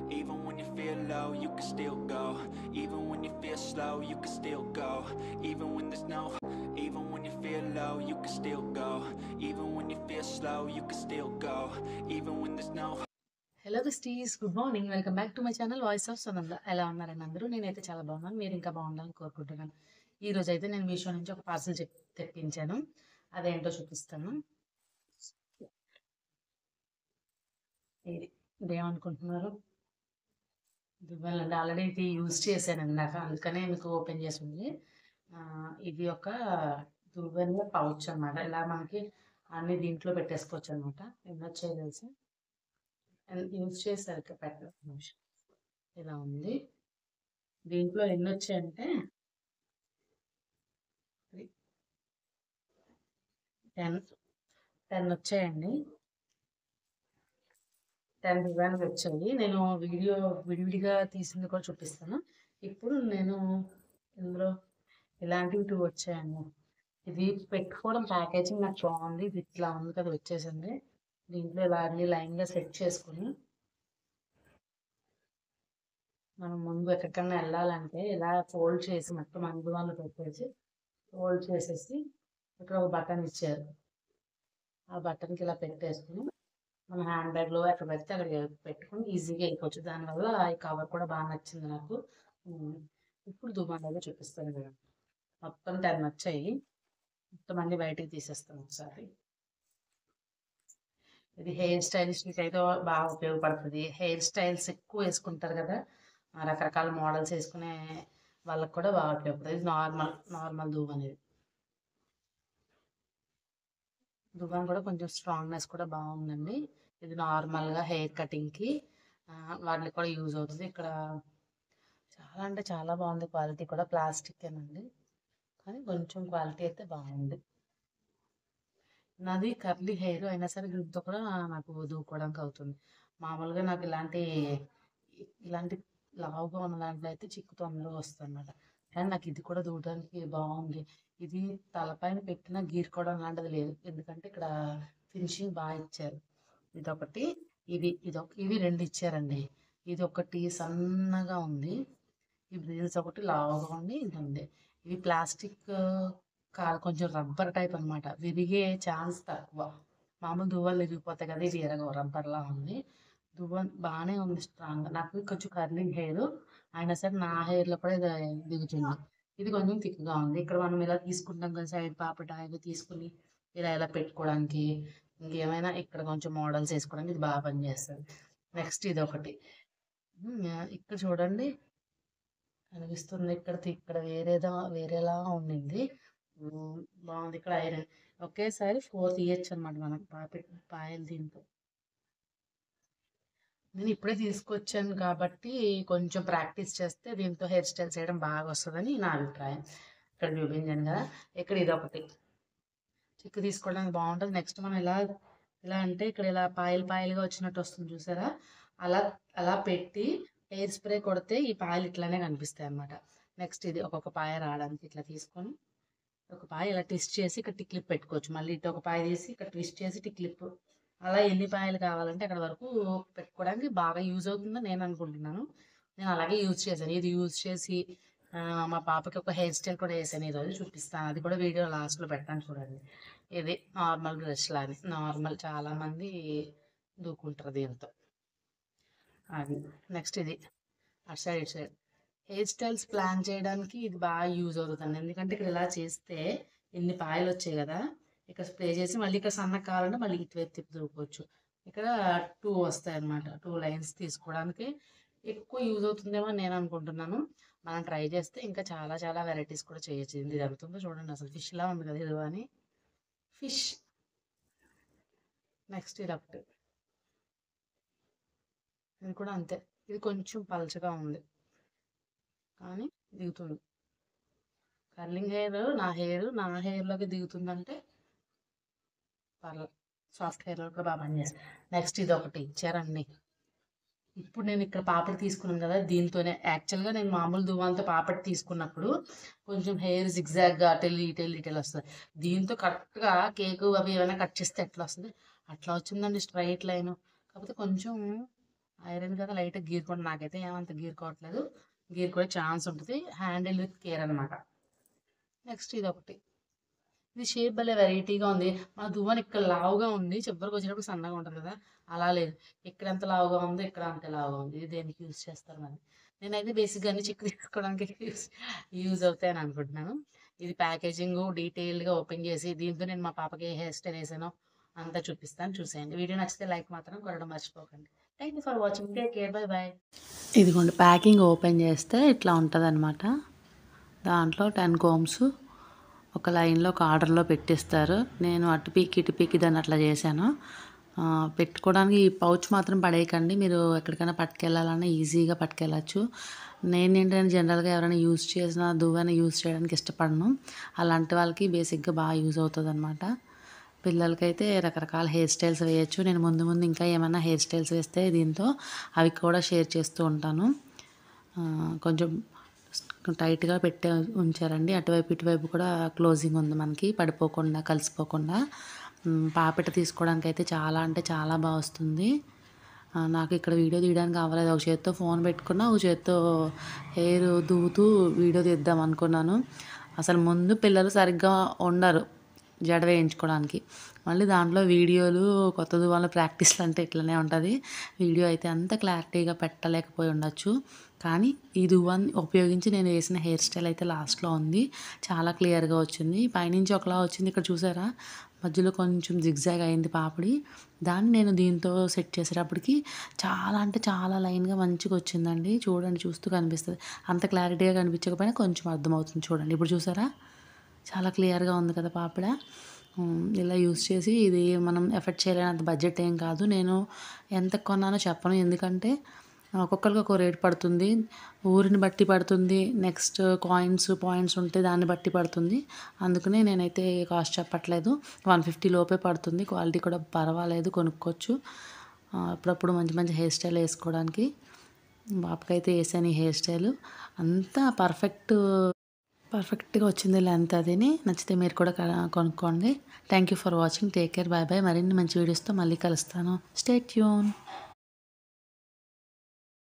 Even when you feel low, you can still go. Even when you feel slow, you can still go. Even when there's no even when you feel low, you can still go. Even when you feel slow, you can still go. Even when there's no hello క్రిస్టీస్ good morning welcome back to my channel voice of Sunanda ఎలా ఉన్నారని అందరూ నేనైతే చాలా బాగున్నాను మీరు ఇంకా బాగుండాలని కోరుకుంటున్నాను ఈ రోజు అయితే నేను మీషో నుంచి ఒక పార్సల్ చెప్ తెప్పించాను అదేంటో చూపిస్తాను ఇది ఇదేమనుకుంటున్నారు ఇవ్వాలండి ఆల్రెడీ ఇది యూజ్ చేశాను ఇందాక అందుకనే మీకు ఓపెన్ చేసి ఉంది ఆ, ఇది ఒక దువ్వెన పౌచ్ అన్నమాట ఇలా మనకి అన్ని దీంట్లో పెట్టేసుకోవచ్చు అనమాట ఎన్నొచ్చాయి తెలిసి యూజ్ చేసరికి పెట్ట నిమిషం ఇలా ఉంది దీంట్లో ఎన్ని వచ్చాయంటే టెన్ టెన్ వచ్చాయండి టెన్ డిజైన్స్ వచ్చాయి నేను వీడియో విడివిడిగా తీసింది కూడా చూపిస్తాను ఇప్పుడు నేను ఇందులో ఇలాంటివి టూ వచ్చాయండి ఇది పెట్టుకోవడం ప్యాకేజింగ్ నాకు బాగుంది ఇది ఇట్లా ఉంది కదా వచ్చేసింది దీంట్లో ఇలా అన్ని లైన్గా సెట్ చేసుకుని మనం ముందు ఎక్కడికన్నా వెళ్ళాలంటే ఇలా ఫోల్డ్ చేసి మొత్తం అందు వాళ్ళు పెట్టేసి ఫోల్డ్ చేసేసి ఇక్కడ ఒక బటన్ ఇచ్చారు ఆ బటన్కి ఇలా పెట్టేసుకుని మన హ్యాండ్ బ్యాగ్లో ఎక్కడ పెడితే అక్కడ పెట్టుకుని ఈజీగా వెళ్ళిపోవచ్చు దానివల్ల ఈ కవర్ కూడా బాగా నచ్చింది నాకు ఉమ్, ఇప్పుడు దుబాన్లో చూపిస్తాను కదా మొత్తం టెన్ వచ్చాయి మొత్తం అన్ని బయటికి తీసేస్తాను ఒకసారి ఇది హెయిర్ స్టైలిస్ట్కి అయితే బాగా ఉపయోగపడుతుంది హెయిర్ స్టైల్స్ ఎక్కువ వేసుకుంటారు కదా ఆ రకరకాల మోడల్స్ వేసుకునే వాళ్ళకి కూడా బాగా ఉపయోగపడుతుంది ఇది నార్మల్ నార్మల్ దువ్వు అనేది దువ్వన్ కూడా కొంచెం స్ట్రాంగ్నెస్ కూడా బాగుందండి ఇది నార్మల్గా హెయిర్ కటింగ్కి వాటికి కూడా యూజ్ అవుతుంది ఇక్కడ చాలా అంటే చాలా బాగుంది క్వాలిటీ కూడా ప్లాస్టిక్ ఏనండి కానీ కొంచెం క్వాలిటీ అయితే బాగుంది నాది కర్లీ హెయిర్ అయినా సరే గ్రిప్తో కూడా నాకు దూకోవడానికి అవుతుంది మామూలుగా నాకు ఇలాంటి ఇలాంటి లావుగా ఉన్న దాంట్లో అయితే చిక్కు తొందరగా వస్తుంది అనమాట కానీ నాకు ఇది కూడా దూడడానికి బాగుంది ఇది తలపైన పెట్టిన గీరుకోవడం లాంటిది లేదు ఎందుకంటే ఇక్కడ ఫినిషింగ్ బాగా ఇచ్చారు ఇదొకటి ఇది ఇదొక ఇవి రెండు ఇచ్చారండి ఇది ఒకటి సన్నగా ఉంది ఈ బ్రీల్స్ ఒకటి లావుగా ఉంది ఇది ఉంది ఇవి ప్లాస్టిక్ కాదు కొంచెం రబ్బర్ టైప్ అన్నమాట విరిగే ఛాన్స్ తక్కువ మామూలు దువ్వలు విరిగిపోతాయి కదా ఇది ఎరగ రబ్బర్లా ఉంది దువ్వ బాగానే ఉంది స్ట్రాంగ్ నాకు కొంచెం కర్లింగ్ హెయిర్ అయినా సరే నా హెయిర్లో కూడా ఇది దిగుతుంది ఇది కొంచెం థిక్గా ఉంది ఇక్కడ మనం ఇలా తీసుకుంటాం కదా సైడ్ పాపట ఇవి తీసుకుని ఇలా ఇలా పెట్టుకోవడానికి ఇంకేమైనా ఇక్కడ కొంచెం మోడల్స్ వేసుకోవడానికి ఇది బాగా పనిచేస్తుంది నెక్స్ట్ ఇది ఒకటి ఉమ్, ఇక్కడ చూడండి కనిపిస్తుంది ఇక్కడ ఇక్కడ వేరేదా వేరేలా ఉండింది ఉమ్, బాగుంది ఇక్కడ ఐరన్ ఒకేసారి ఫోర్ తీయచ్చు అనమాట మనం పాపి పాయలు దీంతో నేను ఇప్పుడే తీసుకొచ్చాను కాబట్టి కొంచెం ప్రాక్టీస్ చేస్తే దీంతో హెయిర్ స్టైల్ చేయడం బాగా వస్తుందని నా అభిప్రాయం ఇక్కడ చూపించాను కదా ఇక్కడ ఇది ఒకటి చిక్కు తీసుకోవడానికి బాగుంటుంది నెక్స్ట్ మనం ఇలా ఇలా అంటే ఇక్కడ ఇలా పాయలు పాయలుగా వచ్చినట్టు వస్తుంది చూసారా అలా అలా పెట్టి హెయిర్ స్ప్రే కొడితే ఈ పాయలు ఇట్లానే కనిపిస్తాయి అన్నమాట నెక్స్ట్ ఇది ఒక్కొక్క పాయ రావడానికి ఇట్లా తీసుకొని ఒక పాయ ఇలా ట్విస్ట్ చేసి ఇక్కడ టిక్లిప్ పెట్టుకోవచ్చు మళ్ళీ ఇటు ఒక పాయ తీసి ఇక్కడ ట్విస్ట్ చేసి టిక్లిప్ అలా ఎన్ని పాయలు కావాలంటే అక్కడ వరకు పెట్టుకోవడానికి బాగా యూజ్ అవుతుందని నేను అనుకుంటున్నాను నేను అలాగే యూజ్ చేశాను ఇది యూజ్ చేసి ఆ, మా పాపకి ఒక హెయిర్ స్టైల్ కూడా వేసాను ఈరోజు చూపిస్తాను అది కూడా వీడియో లాస్ట్లో పెట్టాను చూడండి ఇది నార్మల్ బ్రష్ లాని నార్మల్ చాలామంది దూకుంటారు దీంతో అది నెక్స్ట్ ఇది అటు సైడ్ ఇటు సైడ్ హెయిర్ స్టైల్స్ ప్లాన్ చేయడానికి ఇది బాగా యూజ్ అవుతుంది ఎందుకంటే ఇక్కడ ఇలా చేస్తే ఎన్ని పాయలు వచ్చాయి కదా ఇక్కడ స్ప్రే చేసి మళ్ళీ ఇక్కడ సన్న కావాలంటే మళ్ళీ ఇటువైపు తిప్పి దూకోవచ్చు ఇక్కడ టూ వస్తాయి అన్నమాట టూ లైన్స్ తీసుకోవడానికి ఎక్కువ యూజ్ అవుతుందేమో అని నేను అనుకుంటున్నాను మనం ట్రై చేస్తే ఇంకా చాలా చాలా వెరైటీస్ కూడా చేయొచ్చు ఇది జరుగుతుందో చూడండి అసలు ఫిష్ లా ఉంది కదా ఇది అని ఫిష్ నెక్స్ట్ ఇది ఒకటి ఇది కూడా అంతే ఇది కొంచెం పలచగా ఉంది కానీ దిగుతుంది కర్లింగ్ హెయిర్ నా హెయిర్ నా హెయిర్లోకి దిగుతుందంటే పర్లేదు సాఫ్ట్ హెయిర్లో కూడా బాగా పనిచేస్తుంది నెక్స్ట్ ఇది ఒకటి ఇచ్చారండి ఇప్పుడు నేను ఇక్కడ పాపడి తీసుకున్నాను కదా దీంతోనే యాక్చువల్గా నేను మామూలు దువ్వాంతో పాపడి తీసుకున్నప్పుడు కొంచెం హెయిర్ జిగ్జాగ్గా అటెల్ ఇటెల్ ఇటెల్ వస్తుంది దీంతో కరెక్ట్గా కేక్ అవి ఏమైనా కట్ చేస్తే ఎట్లా వస్తుంది అట్లా వచ్చిందండి స్ట్రైట్ లైన్ కాకపోతే కొంచెం ఐరన్ కదా లైట్గా గీరుకోండి నాకైతే ఏమంత గీరుకోవట్లేదు గీరుకోవే ఛాన్స్ ఉంటుంది హ్యాండిల్ విత్ కేర్ అనమాట నెక్స్ట్ ఇది ఒకటి ఇది షేప్ భలే వెరైటీగా ఉంది మన దువ్వన ఇక్కడ లావుగా ఉంది చివరికి వచ్చేటప్పుడు సన్నగా ఉంటుంది కదా అలా లేదు ఇక్కడ ఎంత లావుగా ఉందో ఇక్కడ అంత లావుగా ఉంది ఇది దేనికి యూజ్ చేస్తారు మరి నేనైతే బేసిక్గా అన్ని చిక్కు తీసుకోవడానికి యూజ్ యూజ్ అవుతాయని అనుకుంటున్నాను ఇది ప్యాకేజింగ్ డీటెయిల్డ్గా ఓపెన్ చేసి దీంతో నేను మా పాపకి ఏ హెయిర్ స్టైల్ వేసానో అంతా చూపిస్తాను చూసేయండి వీడియో నచ్చితే లైక్ మాత్రం కొనడం మర్చిపోకండి thank you for watching take care bye bye ఇదిగోండి ప్యాకింగ్ ఓపెన్ చేస్తే ఇట్లా ఉంటుంది దాంట్లో టెన్ కోమ్స్ ఒక లైన్లో ఒక ఆర్డర్లో పెట్టిస్తారు నేను అటు పీకి ఇటు పీకి దాన్ని అట్లా చేశాను ఆ, పెట్టుకోవడానికి ఈ పౌచ్ మాత్రం పడేయకండి మీరు ఎక్కడికైనా పట్టుకెళ్ళాలన్నా ఈజీగా పట్టుకెళ్ళచ్చు నేను ఏంటంటే జనరల్గా ఎవరైనా యూజ్ చేసిన దువ్వెన యూజ్ చేయడానికి ఇష్టపడను అలాంటి వాళ్ళకి బేసిక్గా బాగా యూజ్ అవుతుంది అనమాట పిల్లలకైతే రకరకాల హెయిర్ స్టైల్స్ వేయచ్చు నేను ముందు ముందు ఇంకా ఏమైనా హెయిర్ స్టైల్స్ వేస్తే దీంతో అవి కూడా షేర్ చేస్తూ ఉంటాను ఆ, కొంచెం టైట్గా పెట్టే ఉంచారండి అటువైపు ఇటువైపు కూడా క్లోజింగ్ ఉంది మనకి పడిపోకుండా కలిసిపోకుండా మ్, పాపిట తీసుకోవడానికి అయితే చాలా అంటే చాలా బాగా వస్తుంది ఆ, నాకు ఇక్కడ వీడియో తీయడానికి అవ్వలేదు ఒక చేత్తో ఫోన్ పెట్టుకున్నా ఒక చేత్తో హెయిర్ దువ్వుతూ వీడియో తీద్దాం అనుకున్నాను అసలు ముందు పిల్లలు సరిగ్గా ఉండరు జడ వేయించుకోవడానికి మళ్ళీ దాంట్లో వీడియోలు కొత్త దువ్వాల ప్రాక్టీస్లు అంటే ఇట్లనే ఉంటుంది వీడియో అయితే అంత క్లారిటీగా పెట్టలేకపోయి ఉండొచ్చు కానీ ఈ దువ్వాన్ని ఉపయోగించి నేను వేసిన హెయిర్ స్టైల్ అయితే లాస్ట్లో ఉంది చాలా క్లియర్గా వచ్చింది పైనుంచి ఒకలా వచ్చింది ఇక్కడ చూసారా మధ్యలో కొంచెం జిగ్జాగ్ అయింది పాపిడి దాన్ని నేను దీంతో సెట్ చేసేటప్పటికి చాలా అంటే చాలా లైన్గా మంచిగా వచ్చిందండి చూడండి చూస్తూ కనిపిస్తుంది అంత క్లారిటీగా కనిపించకపోయినా కొంచెం అర్థమవుతుంది చూడండి ఇప్పుడు చూసారా చాలా క్లియర్గా ఉంది కదా పాపిడ ఉమ్, ఇలా యూస్ చేసి ఇది మనం ఎఫెక్ట్ చేయలేనంత బడ్జెట్ ఏం కాదు నేను ఎంత కొన్నానో చెప్పను ఎందుకంటే ఒక్కొక్కరికి ఒక రేట్ పడుతుంది ఊరిని బట్టి పడుతుంది నెక్స్ట్ కాయిన్స్ పాయింట్స్ ఉంటే దాన్ని బట్టి పడుతుంది అందుకనే నేనైతే కాస్ట్ చెప్పట్లేదు వన్ ఫిఫ్టీ లోపే పడుతుంది క్వాలిటీ కూడా పర్వాలేదు కొనుక్కోవచ్చు ఆ, అప్పుడప్పుడు మంచి మంచి హెయిర్ స్టైల్ వేసుకోవడానికి బాబుకైతే వేసాను ఈ హెయిర్ స్టైల్ అంతా పర్ఫెక్ట్ పర్ఫెక్ట్గా వచ్చింది లెంత్ అదిని నచ్చితే మీరు కూడా క- కొనుక్కోండి thank you for watching take care bye bye మరిన్ని మంచి వీడియోస్తో మళ్ళీ కలుస్తాను స్టే ట్యూన్